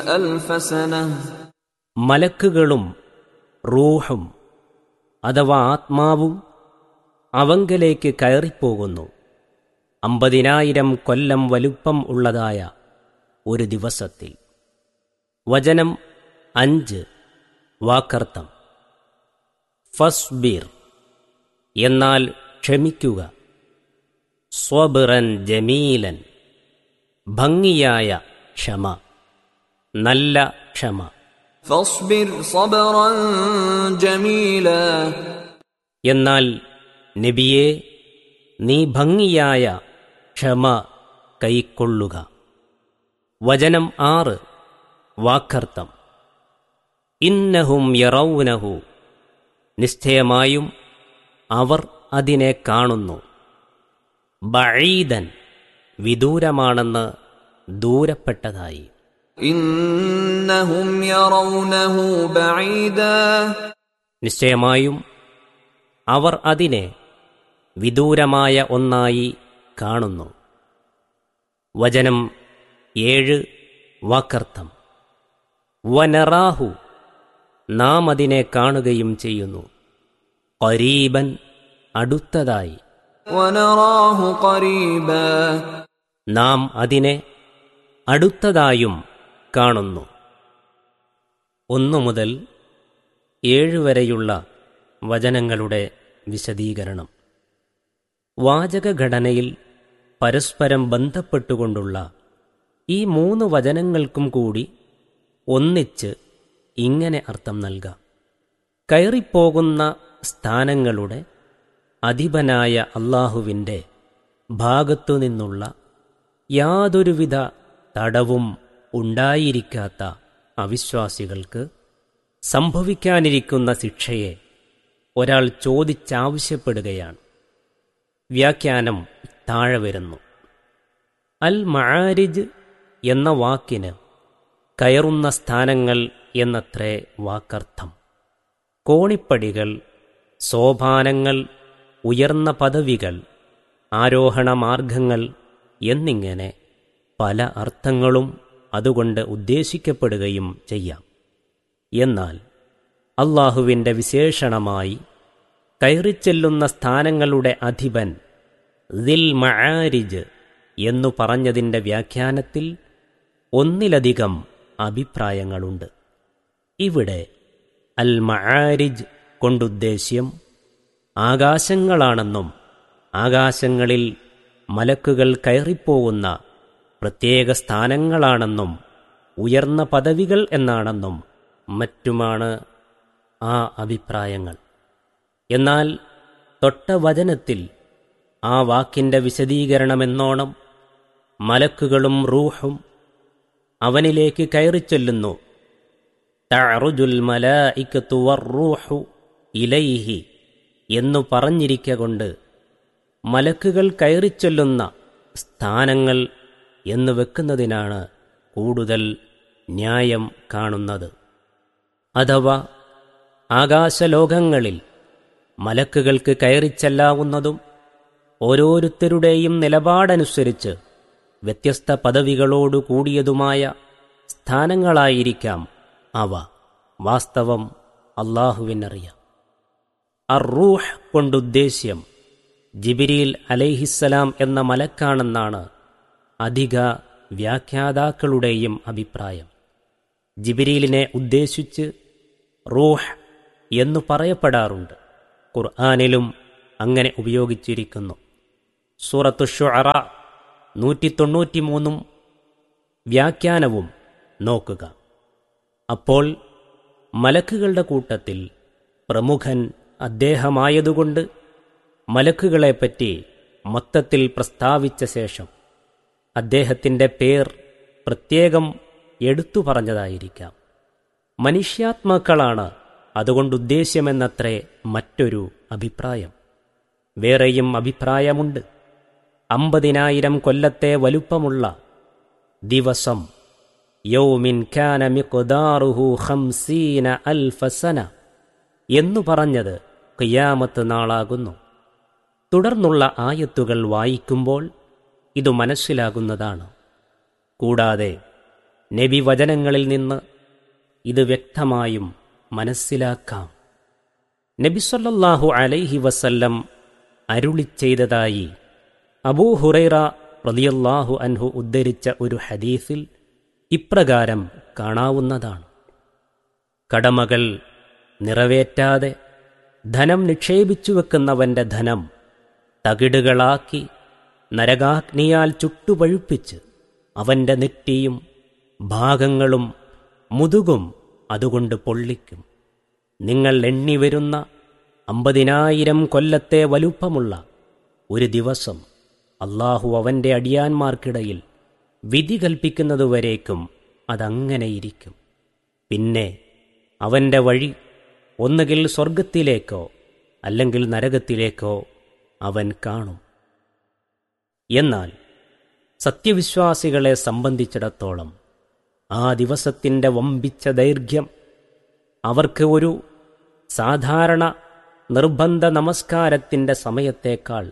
ألف سنة മലക്കുകളും റൂഹും അഥവാ ആത്മാവും അവങ്കലേക്ക് കയറിപ്പോകുന്നു അമ്പതിനായിരം കൊല്ലം വലുപ്പം ഉള്ളതായ ഒരു ദിവസത്തിൽ വചനം അഞ്ച് വാക്കർത്ഥം ഫസ്ബീർ എന്നാൽ ക്ഷമിക്കുക സ്വബിറൻ ജമീലൻ ഭംഗിയായ ക്ഷമ നല്ല ക്ഷമ فاصبر صبرا جميلا എന്നാൽ നബിയെ നീ ഭംഗിയായ ക്ഷമ കൈക്കൊള്ളുക വചനം ആറ് വാക്കർത്ഥം ഇന്നഹും യറൗനഹു നിശ്ചയമായും അവർ അതിനെ കാണുന്നു ബഴീദൻ വിദൂരമാണെന്ന് ദൂരപ്പെട്ടതായി إنهم يرونه بعيدا നിശ്ചയമായും അവർ അതിനെ വിദൂരമായ ഒന്നായി കാണുന്നു വചനം ഏഴ് വാക്കർത്ഥം വനറാഹു നാം അതിനെ കാണുകയും ചെയ്യുന്നു കരീബൻ അടുത്തതായി ونراه قريبا നാം അതിനെ അടുത്തതായും കാണുന്നു ഒന്നു മുതൽ ഏഴ് വരെയുള്ള വചനങ്ങളുടെ വിശദീകരണം വാചകഘടനയിൽ പരസ്പരം ബന്ധപ്പെട്ടുകൊണ്ടുള്ള ഈ മൂന്ന് വചനങ്ങൾക്കും കൂടി ഒന്നിച്ച് ഇങ്ങനെ അർത്ഥം നൽകാം കയറിപ്പോകുന്ന സ്ഥാനങ്ങളുടെ അധിപനായ അള്ളാഹുവിൻ്റെ ഭാഗത്തുനിന്നുള്ള യാതൊരുവിധ തടവും ഉണ്ടായിരിക്കാത്ത അവിശ്വാസികൾക്ക് സംഭവിക്കാനിരിക്കുന്ന ശിക്ഷയെ ഒരാൾ ചോദിച്ചാവശ്യപ്പെടുകയാണ് വ്യാഖ്യാനം താഴെ വരുന്നു അൽ മആരിജ് എന്ന വാക്കിന് കയറുന്ന സ്ഥാനങ്ങൾ എന്നത്രേ വാക്കർത്ഥം കോണിപ്പടികൾ സോപാനങ്ങൾ ഉയർന്ന പദവികൾ ആരോഹണമാർഗങ്ങൾ എന്നിങ്ങനെ പല അർത്ഥങ്ങളും അതുകൊണ്ട് ഉദ്ദേശിക്കപ്പെടുകയും ചെയ്യാം എന്നാൽ അള്ളാഹുവിൻ്റെ വിശേഷണമായി കയറിച്ചെല്ലുന്ന സ്ഥാനങ്ങളുടെ അധിപൻ ദിൽ മആരിജ് എന്നു പറഞ്ഞതിൻ്റെ വ്യാഖ്യാനത്തിൽ ഒന്നിലധികം അഭിപ്രായങ്ങളുണ്ട് ഇവിടെ അൽ മആരിജ് കൊണ്ടുദ്ദേശ്യം ആകാശങ്ങളാണെന്നും ആകാശങ്ങളിൽ മലക്കുകൾ കയറിപ്പോകുന്ന പ്രത്യേക സ്ഥാനങ്ങളാണെന്നും ഉയർന്ന പദവികൾ എന്നാണെന്നും മറ്റുമാണ് ആ അഭിപ്രായങ്ങൾ എന്നാൽ തൊട്ട വചനത്തിൽ ആ വാക്കിൻ്റെ വിശദീകരണമെന്നോണം മലക്കുകളും റൂഹും അവനിലേക്ക് കയറിച്ചൊല്ലുന്നു തഅറുജുൽ മലായിക്കത്തു വറൂഹു ഇലൈഹി എന്നു പറഞ്ഞിരിക്ക കൊണ്ട് മലക്കുകൾ കയറിച്ചൊല്ലുന്ന സ്ഥാനങ്ങൾ എന്ന് വെക്കുന്നതിനാണ് കൂടുതൽ ന്യായം കാണുന്നത് അഥവാ ആകാശലോകങ്ങളിൽ മലക്കുകൾക്ക് കയറിച്ചെല്ലാവുന്നതും ഓരോരുത്തരുടെയും നിലപാടനുസരിച്ച് വ്യത്യസ്ത പദവികളോടു കൂടിയതുമായ സ്ഥാനങ്ങളായിരിക്കാം അവ വാസ്തവം അള്ളാഹുവിനറിയാം അറൂഹ് കൊണ്ടുദ്ദേശ്യം ജിബിരിൽ അലൈഹിസ്സലാം എന്ന മലക്കാണെന്നാണ് അധിക വ്യാഖ്യാതാക്കളുടെയും അഭിപ്രായം ജിബിരിലിനെ ഉദ്ദേശിച്ച് റൂഹ് എന്നു പറയപ്പെടാറുണ്ട് ഖുർആാനിലും അങ്ങനെ ഉപയോഗിച്ചിരിക്കുന്നു സൂറത്തു ഷുഅറ നൂറ്റി തൊണ്ണൂറ്റിമൂന്നും വ്യാഖ്യാനവും നോക്കുക അപ്പോൾ മലക്കുകളുടെ കൂട്ടത്തിൽ പ്രമുഖൻ അദ്ദേഹമായതുകൊണ്ട് മലക്കുകളെപ്പറ്റി മൊത്തത്തിൽ പ്രസ്താവിച്ച ശേഷം അദ്ദേഹത്തിൻ്റെ പേർ പ്രത്യേകം എടുത്തു പറഞ്ഞതായിരിക്കാം മനുഷ്യാത്മാക്കളാണ് അതുകൊണ്ടുദ്ദേശ്യമെന്നത്രേ മറ്റൊരു അഭിപ്രായം വേറെയും അഭിപ്രായമുണ്ട് അമ്പതിനായിരം കൊല്ലത്തെ വലുപ്പമുള്ള ദിവസം യൗമിൻ ഖാന മിഖ്ദാറുഹു ഖംസീന അൽഫസന എന്നു പറഞ്ഞത് ഖിയാമത്ത് നാളാകുന്നു തുടർന്നുള്ള ആയത്തുകൾ വായിക്കുമ്പോൾ ഇതു മനസ്സിലാകുന്നതാണ് കൂടാതെ നബി വചനങ്ങളിൽ നിന്ന് ഇത് വ്യക്തമായും മനസ്സിലാക്കാം നബിസൊല്ലാഹു അലൈഹി വസല്ലം അരുളി ചെയ്തതായി അബൂ ഹുറൈറ റളിയല്ലാഹു അൻഹു ഉദ്ധരിച്ച ഒരു ഹദീസിൽ ഇപ്രകാരം കാണാവുന്നതാണ് കടമകൾ നിറവേറ്റാതെ ധനം നിക്ഷേപിച്ചു വെക്കുന്നവന്റെ ധനം തകിടുകളാക്കി നരകാഗ്നിയാൽ ചുട്ടുപഴുപ്പിച്ച് അവന്റെ നെറ്റിയും ഭാഗങ്ങളും മുതുകും അതുകൊണ്ട് പൊള്ളിക്കും നിങ്ങൾ എണ്ണിവരുന്ന അമ്പതിനായിരം കൊല്ലത്തെ വലുപ്പമുള്ള ഒരു ദിവസം അള്ളാഹു അവന്റെ അടിയാന്മാർക്കിടയിൽ വിധി കൽപ്പിക്കുന്നതുവരേക്കും അതങ്ങനെയിരിക്കും പിന്നെ അവന്റെ വഴി ഒന്നുകിൽ സ്വർഗത്തിലേക്കോ അല്ലെങ്കിൽ നരകത്തിലേക്കോ അവൻ കാണും എന്നാൽ സത്യവിശ്വാസികളെ സംബന്ധിച്ചിടത്തോളം ആ ദിവസത്തിൻ്റെ വമ്പിച്ച ദൈർഘ്യം അവർക്ക് ഒരു സാധാരണ നിർബന്ധ നമസ്കാരത്തിൻ്റെ സമയത്തേക്കാൾ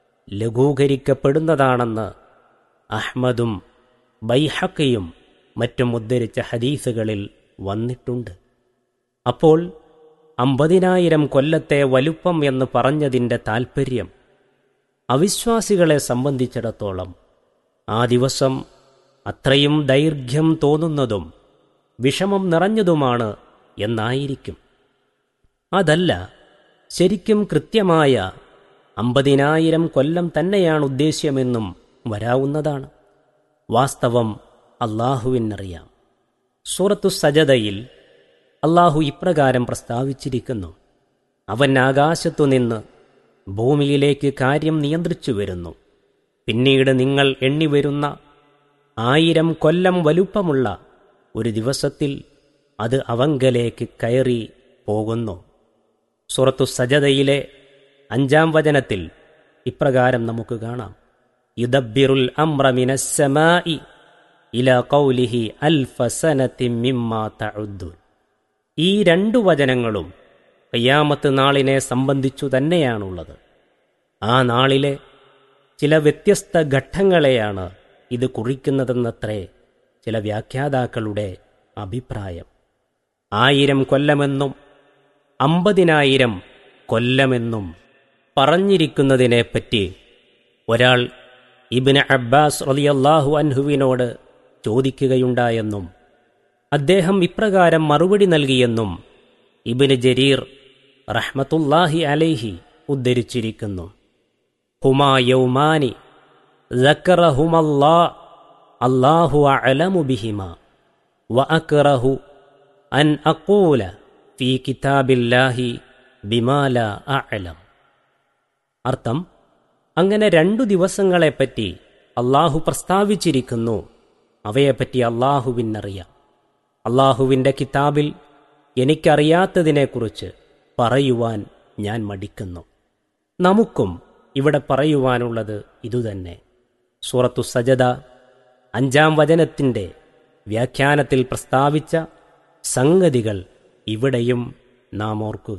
ലഘൂകരിക്കപ്പെടുന്നതാണെന്ന് അഹ്മദും ബൈഹക്കയും മറ്റും ഉദ്ധരിച്ച ഹദീസുകളിൽ വന്നിട്ടുണ്ട് അപ്പോൾ അമ്പതിനായിരം കൊല്ലത്തെ വലുപ്പം എന്ന് പറഞ്ഞതിൻ്റെ താൽപ്പര്യം അവിശ്വാസികളെ സംബന്ധിച്ചിടത്തോളം ആ ദിവസം അത്രയും ദൈർഘ്യം തോന്നുന്നതും വിഷമം നിറഞ്ഞതുമാണ് എന്നായിരിക്കും അതല്ല ശരിക്കും കൃത്യമായ അമ്പതിനായിരം കൊല്ലം തന്നെയാണ് ഉദ്ദേശ്യമെന്നും വരാവുന്നതാണ് വാസ്തവം അള്ളാഹുവിനറിയാം സൂറത്തു സജതയിൽ അള്ളാഹു ഇപ്രകാരം പ്രസ്താവിച്ചിരിക്കുന്നു അവൻ ആകാശത്തുനിന്ന് ഭൂമിയിലേക്ക് കാര്യം നിയന്ത്രിച്ചു വരുന്നു പിന്നീട് നിങ്ങൾ എണ്ണിവരുന്ന ആയിരം കൊല്ലം വലുപ്പമുള്ള ഒരു ദിവസത്തിൽ അത് അവങ്കലേക്ക് കയറി പോകുന്നു സുറത്തു സജതയിലെ അഞ്ചാം വചനത്തിൽ ഇപ്രകാരം നമുക്ക് കാണാം യുദബിറുൽ അമ്രമിനസ്സമായി ഇല കൗലിഹി അൽഫസനത്തി മിമ്മാ തഉദ്ദൂൻ ഈ രണ്ടു വചനങ്ങളും കയ്യാമത്ത് നാളിനെ സംബന്ധിച്ചു തന്നെയാണുള്ളത് ആ നാളിലെ ചില വ്യത്യസ്ത ഘട്ടങ്ങളെയാണ് ഇത് കുറിക്കുന്നതെന്നത്രേ ചില വ്യാഖ്യാതാക്കളുടെ അഭിപ്രായം ആയിരം കൊല്ലമെന്നും അമ്പതിനായിരം കൊല്ലമെന്നും പറഞ്ഞിരിക്കുന്നതിനെപ്പറ്റി ഒരാൾ ഇബിന് അബ്ബാസ് റളിയല്ലാഹു അൻഹുവിനോട് ചോദിക്കുകയുണ്ടായെന്നും അദ്ദേഹം ഇപ്രകാരം മറുപടി നൽകിയെന്നും ഇബിന് ജരീർ റഹ്മത്തുല്ലാഹി അലൈഹി ഉദ്ധരിച്ചിരിക്കുന്നു ഹുമാ യൗമാനി ذكرهما അല്ലാഹു അലമു ബിഹിമ വഅക്റഹു അൻ അഖൂല ഫീ കിതാബില്ലാഹി ബിമാല അഅലം അർത്ഥം അങ്ങനെ രണ്ടു ദിവസങ്ങളെപ്പറ്റി അള്ളാഹു പ്രസ്താവിച്ചിരിക്കുന്നു അവയെപ്പറ്റി അള്ളാഹുവിനറിയാം അള്ളാഹുവിൻ്റെ കിതാബിൽ എനിക്കറിയാത്തതിനെക്കുറിച്ച് പറയുവാൻ ഞാൻ മടിക്കുന്നു നമുക്കും ഇവിടെ പറയുവാനുള്ളത് ഇതുതന്നെ സൂറത്തു സജദ അഞ്ചാം വചനത്തിൻ്റെ വ്യാഖ്യാനത്തിൽ പ്രസ്താവിച്ച സംഗതികൾ ഇവിടെയും നാം ഓർക്കുക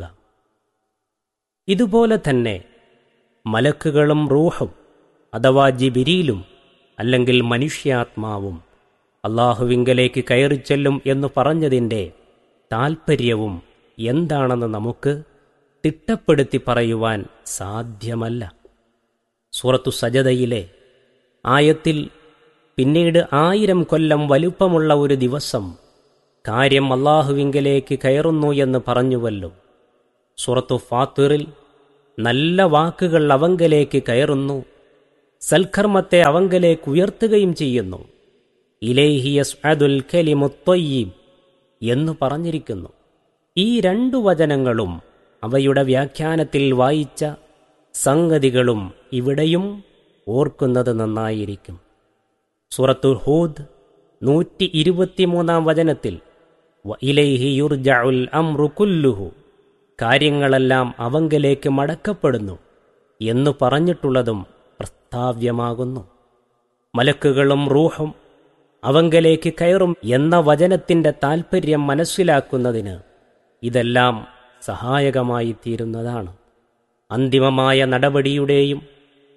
ഇതുപോലെ തന്നെ മലക്കുകളും റൂഹും അഥവാ ജിബിരിയിലും അല്ലെങ്കിൽ മനുഷ്യാത്മാവും അള്ളാഹുവിങ്കലേക്ക് കയറിച്ചെല്ലും എന്ന് പറഞ്ഞതിൻ്റെ താൽപ്പര്യവും എന്താണെന്ന് നമുക്ക് തിട്ടപ്പെടുത്തി പറയുവാൻ സാധ്യമല്ല സൂറത്തു സജതയിലെ ആയത്തിൽ പിന്നീട് ആയിരം കൊല്ലം വലുപ്പമുള്ള ഒരു ദിവസം കാര്യം അള്ളാഹുവിങ്കലേക്ക് കയറുന്നു എന്ന് പറഞ്ഞുവല്ലോ സൂറത്തു ഫാത്തിറിൽ നല്ല വാക്കുകൾ അവങ്കലേക്ക് കയറുന്നു സൽക്കർമ്മത്തെ അവങ്കലേക്ക് ഉയർത്തുകയും ചെയ്യുന്നു ഇലേഹിയസ് അദുൽ കലിമുത്തൊയ്യീം എന്ന് പറഞ്ഞിരിക്കുന്നു ഈ രണ്ടു വചനങ്ങളും അവയുടെ വ്യാഖ്യാനത്തിൽ വായിച്ച സംഗതികളും ഇവിടെയും ഓർക്കുന്നത് നന്നായിരിക്കും സൂറത്തു ഹൂദ് നൂറ്റി ഇരുപത്തിമൂന്നാം വചനത്തിൽ ഇലൈഹി യുർജഉൽ അംറു കുല്ലുഹു കാര്യങ്ങളെല്ലാം അവങ്കലേക്ക് മടക്കപ്പെടുന്നു എന്നു പറഞ്ഞിട്ടുള്ളതും പ്രസ്താവ്യമാകുന്നു മലക്കുകളും റൂഹും അവങ്കലേക്ക് കയറും എന്ന വചനത്തിന്റെ താൽപ്പര്യം മനസ്സിലാക്കുന്നതിന് ഇതെല്ലാം സഹായകമായി തീരുന്നതാണ് അന്തിമമായ നടപടിയുടെയും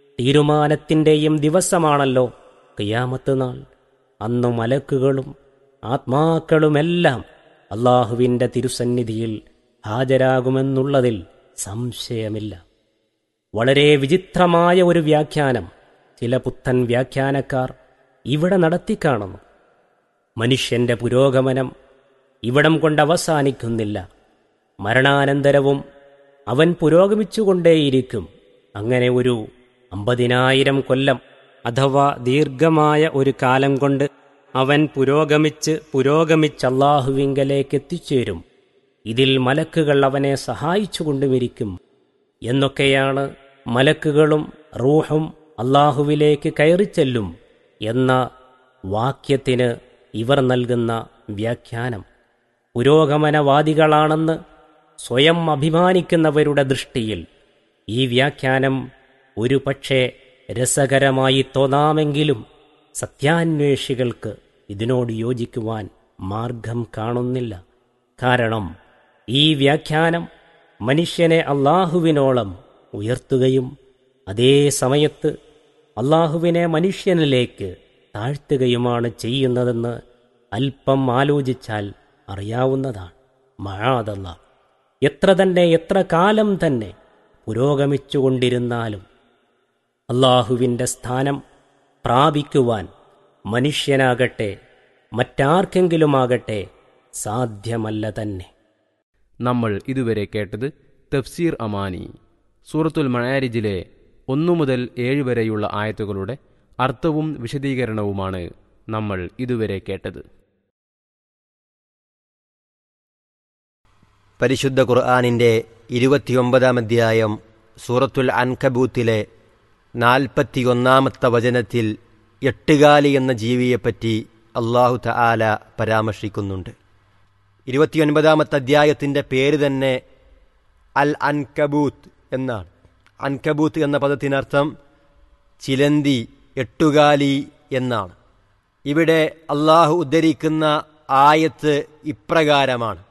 തീരുമാനത്തിൻ്റെയും ദിവസമാണല്ലോ കിയാമത്ത് നാൾ അന്നു മലക്കുകളും ആത്മാക്കളുമെല്ലാം അള്ളാഹുവിൻ്റെ തിരുസന്നിധിയിൽ ഹാജരാകുമെന്നുള്ളതിൽ സംശയമില്ല വളരെ വിചിത്രമായ ഒരു വ്യാഖ്യാനം ചില പുത്തൻ വ്യാഖ്യാനക്കാർ ഇവിടെ നടത്തിക്കാണുന്നു മനുഷ്യന്റെ പുരോഗമനം ഇവിടം കൊണ്ട് അവസാനിക്കുന്നില്ല മരണാനന്തരവും അവൻ പുരോഗമിച്ചുകൊണ്ടേയിരിക്കും അങ്ങനെ ഒരു അമ്പതിനായിരം കൊല്ലം അഥവാ ദീർഘമായ ഒരു കാലം കൊണ്ട് അവൻ പുരോഗമിച്ച് പുരോഗമിച്ച് അള്ളാഹുവിങ്കലേക്ക് എത്തിച്ചേരും ഇതിൽ മലക്കുകൾ അവനെ സഹായിച്ചുകൊണ്ടുമിരിക്കും എന്നൊക്കെയാണ് മലക്കുകളും റൂഹും അള്ളാഹുവിലേക്ക് കയറിച്ചെല്ലും എന്ന വാക്യത്തിന് ഇവർ നൽകുന്ന വ്യാഖ്യാനം പുരോഗമനവാദികളാണെന്ന് സ്വയം അഭിമാനിക്കുന്നവരുടെ ദൃഷ്ടിയിൽ ഈ വ്യാഖ്യാനം ഒരു പക്ഷേ രസകരമായി തോന്നാമെങ്കിലും സത്യാന്വേഷികൾക്ക് ഇതിനോട് യോജിക്കുവാൻ മാർഗം കാണുന്നില്ല കാരണം ഈ വ്യാഖ്യാനം മനുഷ്യനെ അള്ളാഹുവിനോളം ഉയർത്തുകയും അതേ സമയത്ത് അള്ളാഹുവിനെ മനുഷ്യനിലേക്ക് താഴ്ത്തുകയുമാണ് ചെയ്യുന്നതെന്ന് അല്പം ആലോചിച്ചാൽ അറിയാവുന്നതാണ് മഴാതല്ല എത്ര തന്നെ എത്ര കാലം തന്നെ പുരോഗമിച്ചുകൊണ്ടിരുന്നാലും അള്ളാഹുവിൻ്റെ സ്ഥാനം പ്രാപിക്കുവാൻ മനുഷ്യനാകട്ടെ മറ്റാർക്കെങ്കിലുമാകട്ടെ സാധ്യമല്ല തന്നെ നമ്മൾ ഇതുവരെ കേട്ടത് തഫ്സീർ അമാനി സൂറത്തുൽ മണാരിജിലെ ഒന്നു മുതൽ ഏഴ് വരെയുള്ള ആയത്തുകളുടെ അർത്ഥവും വിശദീകരണവുമാണ് നമ്മൾ ഇതുവരെ കേട്ടത് പരിശുദ്ധ ഖുർആാനിൻ്റെ ഇരുപത്തിയൊമ്പതാം അധ്യായം സൂറത്തുൽ അൻകബൂത്തിലെ നാൽപ്പത്തിയൊന്നാമത്തെ വചനത്തിൽ എട്ടുകാലി എന്ന ജീവിയെപ്പറ്റി അള്ളാഹു തആല പരാമർശിക്കുന്നുണ്ട് ഇരുപത്തിയൊൻപതാമത്തെ അധ്യായത്തിൻ്റെ പേര് തന്നെ അൽ അൻകബൂത്ത് എന്നാണ് അൻകബൂത്ത് എന്ന പദത്തിനർത്ഥം ചിലന്തി എട്ടുകാലി എന്നാണ് ഇവിടെ അള്ളാഹു ഉദ്ധരിക്കുന്ന ആയത്ത് ഇപ്രകാരമാണ്